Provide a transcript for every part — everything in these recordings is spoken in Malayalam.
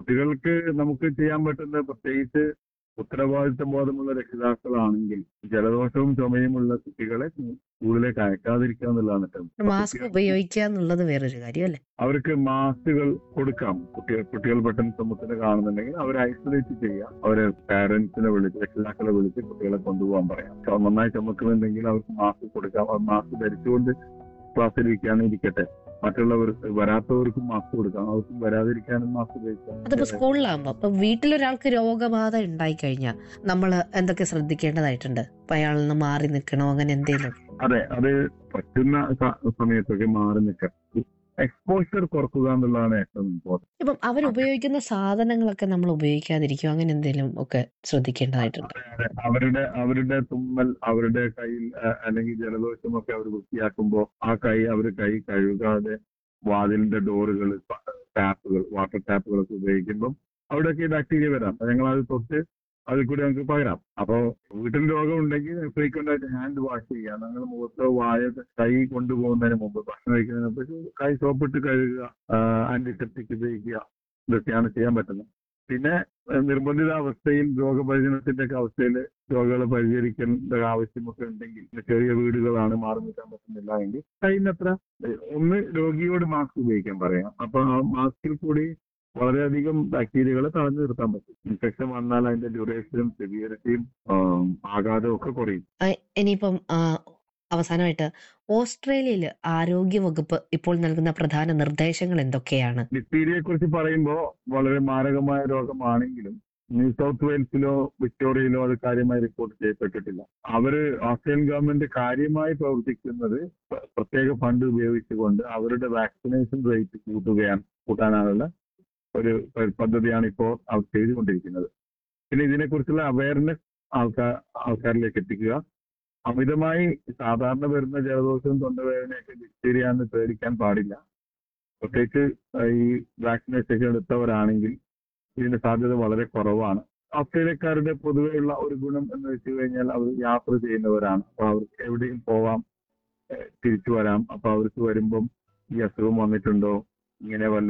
കുട്ടികൾക്ക് നമുക്ക് ചെയ്യാൻ പറ്റുന്ന പ്രത്യേകിച്ച് ഉത്തരവാദിത്ത ബോധമുള്ള രക്ഷിതാക്കളാണെങ്കിൽ ജലദോഷവും ചുമയുമുള്ള കുട്ടികളെ സ്കൂളിലേക്ക് അയക്കാതിരിക്കുക എന്നുള്ളതാണ് ഏറ്റവും മാസ്ക് ഉപയോഗിക്കുക എന്നുള്ളത് വേറൊരു കാര്യം അല്ലേ അവർക്ക് മാസ്കുകൾ കൊടുക്കാം കുട്ടികൾ കുട്ടികൾ പെട്ടെന്ന് സമൂഹത്തിന് കാണുന്നുണ്ടെങ്കിൽ അവരെ ഐസൊലേറ്റ് ചെയ്യുക അവരെ പാരന്റ്സിനെ വിളിച്ച് രക്ഷിതാക്കളെ വിളിച്ച് കുട്ടികളെ കൊണ്ടുപോകാൻ പറയാം ചുമ- നന്നായി ചുമക്കുന്നുണ്ടെങ്കിൽ അവർക്ക് മാസ്ക് കൊടുക്കാം ആ മാസ്ക് ധരിച്ചുകൊണ്ട് ക്ലാസ്സിലിരിക്കാനും ഇരിക്കട്ടെ മറ്റുള്ളവർ വരാത്തവർക്കും മാസ്ക് കൊടുക്കാം അവർക്കും വരാതിരിക്കാനും മാസ്ക് അതിപ്പോ ഉപയോഗിക്കാം സ്കൂളിലാകുമ്പോ ഇപ്പൊ വീട്ടിലൊരാൾക്ക് രോഗബാധ ഉണ്ടായി കഴിഞ്ഞാൽ നമ്മൾ എന്തൊക്കെ ശ്രദ്ധിക്കേണ്ടതായിട്ടുണ്ട് ഇപ്പൊ അയാളിൽ നിന്ന് മാറി നിൽക്കണോ അങ്ങനെ എന്തെങ്കിലും അതെ അത് പറ്റുന്ന സ- സമയത്തൊക്കെ മാറി നിൽക്കാം എക്സ്പോഷർ കുറക്കുക എന്നുള്ളതാണ് ഏറ്റവും ഇമ്പോർട്ടൻറ്റ് ഇപ്പം അവർ ഉപയോഗിക്കുന്ന സാധനങ്ങളൊക്കെ നമ്മൾ ഉപയോഗിക്കാതിരിക്കും അങ്ങനെ എന്തെങ്കിലും ഒക്കെ ശ്രദ്ധിക്കേണ്ടതായിട്ടുണ്ട് അതെ, അവരുടെ അവരുടെ തുമ്മൽ അവരുടെ കയ്യിൽ അഹ് അല്ലെങ്കിൽ ജലദോഷമൊക്കെ അവർ വൃത്തിയാക്കുമ്പോൾ ആ കൈ അവർ കൈ കഴുകാതെ വാതിലിന്റെ ഡോറുകൾ ടാപ്പുകൾ വാട്ടർ ടാപ്പുകളൊക്കെ ഉപയോഗിക്കുമ്പോൾ അവിടെയൊക്കെ ബാക്ടീരിയ വരാം അപ്പൊ ഞങ്ങൾ അത് തൊട്ട് അതിൽ കൂടി നമുക്ക് പകരാം അപ്പോ വീട്ടിൽ രോഗം ഉണ്ടെങ്കിൽ ഫ്രീക്വന്റ് ആയിട്ട് ഹാൻഡ് വാഷ് ചെയ്യുക നിങ്ങൾ മുഖത്തോ വായ കൈ കൊണ്ടുപോകുന്നതിന് മുമ്പ് ഭക്ഷണം കഴിക്കുന്നതിന് മുമ്പ് കൈ സോപ്പിട്ട് കഴുകുക ആന്റിസെപ്റ്റിക് ഉപയോഗിക്കുക ഇതൊക്കെയാണ് ചെയ്യാൻ പറ്റുന്നത് പിന്നെ ഏഹ് നിർബന്ധിത അവസ്ഥയിൽ രോഗപരിചരണത്തിന്റെ ഒക്കെ അവസ്ഥയിൽ രോഗങ്ങളെ പരിചരിക്കേണ്ട ആവശ്യമൊക്കെ ഉണ്ടെങ്കിൽ പിന്നെ ചെറിയ വീടുകളാണ് മാറി നിൽക്കാൻ പറ്റുന്നില്ല എങ്കിൽ കഴിയുന്നത്ര ഏഹ് ഒന്ന് രോഗിയോട് മാസ്ക് ഉപയോഗിക്കാൻ പറയാം അപ്പൊ ആ മാസ്കിൽ കൂടി വളരെയധികം ബാക്ടീരിയകളെ തടഞ്ഞു നിർത്താൻ പറ്റും ഇൻഫെക്ഷൻ വന്നാൽ അതിന്റെ ഡ്യൂറേഷനും സിവിയറിറ്റിയും ആഘാതവും ഒക്കെ കുറയും ആ, ഇനിയിപ്പം ആ, അവസാനമായിട്ട് ഓസ്ട്രേലിയയിൽ ആരോഗ്യ വകുപ്പ് ഇപ്പോൾ നൽകുന്ന പ്രധാന നിർദ്ദേശങ്ങൾ എന്തൊക്കെയാണ് ഡിഫ്തീരിയയെ കുറിച്ച് പറയുമ്പോൾ വളരെ മാരകമായ രോഗമാണെങ്കിലും ന്യൂ സൗത്ത് വെയിൽസിലോ വിക്ടോറിയയിലോ അത് കാര്യമായി റിപ്പോർട്ട് ചെയ്യപ്പെട്ടിട്ടില്ല അവര് ഓസ്ട്രേലിയൻ ഗവൺമെന്റ് കാര്യമായി പ്രവർത്തിക്കുന്നത് പ്ര- പ്രത്യേക ഫണ്ട് ഉപയോഗിച്ചുകൊണ്ട് അവരുടെ വാക്സിനേഷൻ റേറ്റ് കൂട്ടുകയാണ് കൂട്ടാനാനുള്ള ഒരു ഒരു പദ്ധതിയാണ് ഇപ്പോൾ അവർ ചെയ്തുകൊണ്ടിരിക്കുന്നത് പിന്നെ ഇതിനെക്കുറിച്ചുള്ള അവയർനെസ് ആൾക്കാർ ആൾക്കാരിലേക്ക് എത്തിക്കുക അമിതമായി സാധാരണ വരുന്ന ജലദോഷവും തൊണ്ടവേദനയൊക്കെ ഡിഫ്തീരിയ എന്ന് പേടിക്കാൻ പാടില്ല പ്രത്യേകിച്ച് ഏഹ് ഈ വാക്സിനേഷൻ എടുത്തവരാണെങ്കിൽ ഇതിന്റെ സാധ്യത വളരെ കുറവാണ് ഓസ്ട്രേലിയക്കാരുടെ പൊതുവെയുള്ള ഒരു ഗുണം എന്ന് വെച്ച് കഴിഞ്ഞാൽ അവർ യാത്ര ചെയ്യുന്നവരാണ് അപ്പൊ അവർക്ക് എവിടെയും പോവാം ഏഹ് തിരിച്ചു വരാം അപ്പൊ അവർക്ക് വരുമ്പം ഈ അസുഖം വന്നിട്ടുണ്ടോ ഇങ്ങനെ വല്ല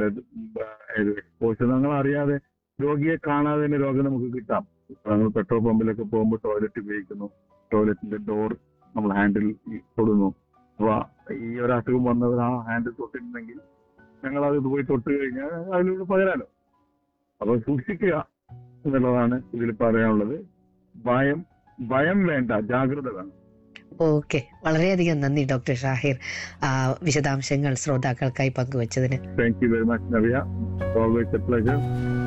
എക്സ്പോഷർ ഞങ്ങൾ അറിയാതെ രോഗിയെ കാണാതെ തന്നെ രോഗം നമുക്ക് കിട്ടാം ഇപ്പൊ നമ്മൾ പെട്രോൾ പമ്പിലൊക്കെ പോകുമ്പോൾ ടോയ്ലറ്റ് ഉപയോഗിക്കുന്നു ടോയ്ലറ്റിന്റെ ഡോർ നമ്മൾ ഹാൻഡിൽ തൊടുന്നു അപ്പൊ ഈ ഒരു അസുഖം വന്നവർ ആ ഹാൻഡിൽ തൊട്ടിട്ടുണ്ടെങ്കിൽ ഞങ്ങൾ അത് പോയി തൊട്ട് കഴിഞ്ഞാൽ അതിലൂടെ പകരാലോ അപ്പൊ സൂക്ഷിക്കുക എന്നുള്ളതാണ് ഇതിൽ പറയാനുള്ളത് ഭയം ഭയം വേണ്ട ജാഗ്രത വേണം ഓക്കെ വളരെയധികം നന്ദി ഡോക്ടർ ഷാഹിർ ആ, വിശദാംശങ്ങൾ ശ്രോതാക്കൾക്കായി പങ്കുവച്ചതിന് thank you very much Navya always a pleasure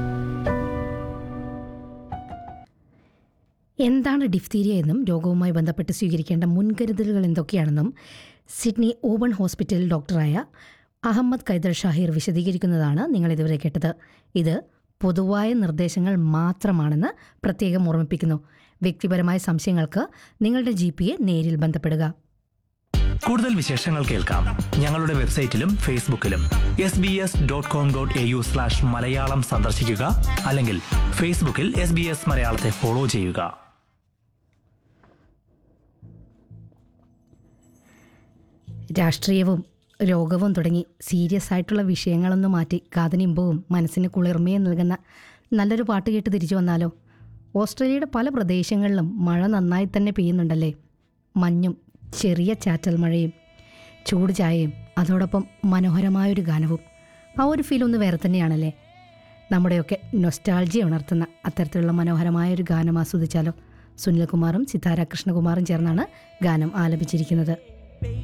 എന്താണ് ഡിഫ്തീരിയ എന്നും രോഗവുമായി ബന്ധപ്പെട്ട് സ്വീകരിക്കേണ്ട മുൻകരുതലുകൾ എന്തൊക്കെയാണെന്നും സിഡ്നി ഓബൺ ഹോസ്പിറ്റൽ ഡോക്ടറായ അഹമ്മദ് കൈദർ ഷാഹിർ വിശദീകരിക്കുന്നതാണ് നിങ്ങൾ ഇതുവരെ കേട്ടത് ഇത് പൊതുവായ നിർദ്ദേശങ്ങൾ മാത്രമാണെന്ന് പ്രത്യേകം ഓർമ്മിപ്പിക്കുന്നു വ്യക്തിപരമായ സംശയങ്ങൾക്ക് നിങ്ങളുടെ ജി പിയെ നേരിൽ ബന്ധപ്പെടുക കൂടുതൽ വിശേഷങ്ങൾ കേൾക്കാം ഞങ്ങളുടെ വെബ്സൈറ്റിലും ഫേസ്ബുക്കിലും S B S dot com dot A U slash Malayalam സന്ദർശിക്കുക അല്ലെങ്കിൽ ഫേസ്ബുക്കിൽ എസ് ബി എസ് മലയാളത്തെ ഫോളോ ചെയ്യുക രാഷ്ട്രീയവും രോഗവും തുടങ്ങി സീരിയസ് ആയിട്ടുള്ള വിഷയങ്ങളൊന്നും മാറ്റി കാതനിമ്പവും മനസ്സിന് കുളിർമയും നൽകുന്ന നല്ലൊരു പാട്ട് കേട്ട് തിരിച്ചു വന്നാലോ ഓസ്ട്രേലിയയുടെ പല പ്രദേശങ്ങളിലും മഴ നന്നായി തന്നെ പെയ്യുന്നുണ്ടല്ലേ മഞ്ഞും ചെറിയ ചാറ്റൽ മഴയും ചൂട് ചായയും അതോടൊപ്പം മനോഹരമായൊരു ഗാനവും ആ ഒരു ഫീൽ ഒന്ന് വേറെ തന്നെയാണല്ലേ നമ്മുടെയൊക്കെ നൊസ്റ്റാൾജിയ ഉണർത്തുന്ന അത്തരത്തിലുള്ള മനോഹരമായൊരു ഗാനം ആസ്വദിച്ചാലോ സുനിൽകുമാറും സിതാര കൃഷ്ണകുമാറും ചേർന്നാണ് ഗാനം ആലപിച്ചിരിക്കുന്നത്